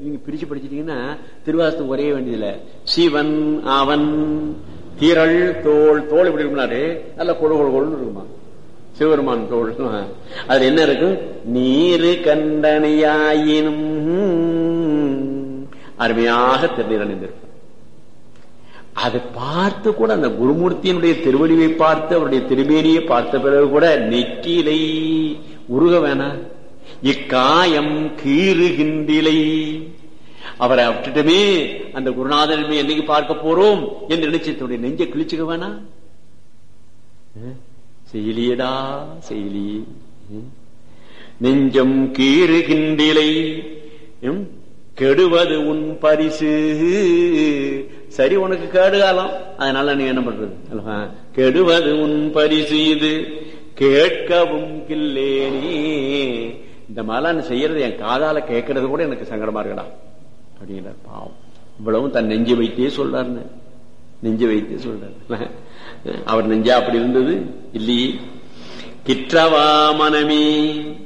நீங்க பிரிச்சு படிச்சிட்டீங்கன்னா திருவாசத்துக்கு ஒரே வேண்டியதில்ல சிவன் அவன் திரள் தோல் தோல் இப்படி இருக்குனாரு நல்ல கொழு கொழு கொழுன்னு இருக்குமா சிவபெருமான் தோல் அதுல என்ன இருக்கும் நீரு கண்டனையாயினும் அருமையாக திருநீர் அணிந்திருக்கும் அதை பார்த்து கூட அந்த குருமூர்த்தியினுடைய திருவடிவை பார்த்து அவருடைய திருமேனியை பார்த்த பிறகு கூட நெற்றிலை உருக வேணாம் இக்காயம் கீறுகின்றிலை அவரை விட்டுட்டுமே அந்த குருநாதனுமே என்னைக்கு பார்க்க போறோம் என்று நினைச்சதுடைய நெஞ்ச கிழிச்சுக்க வேணாம் செயலியடா செயலி நெஞ்சம் கீறுகின்றிலை கெடுவது உன் பரிசு சரி உனக்கு கேடு காலம் அதனால நீ என்ன பண்றது கெடுவது உன் பரிசு இது கேட்கவும் கில்லேனி இந்த மாதிரிலாம் செய்யறது என் காதால கேட்கறது கூட எனக்கு சங்கடமா இருக்கடா அப்படிங்கிறார் பாவம் இவ்வளவும் தன் நெஞ்சு வைத்தே சொல்றாருன்னு நெஞ்சு வைத்தே சொல்றாரு அவர் நெஞ்சா அப்படி இருந்தது இல்லையே கிற்றவா மனமே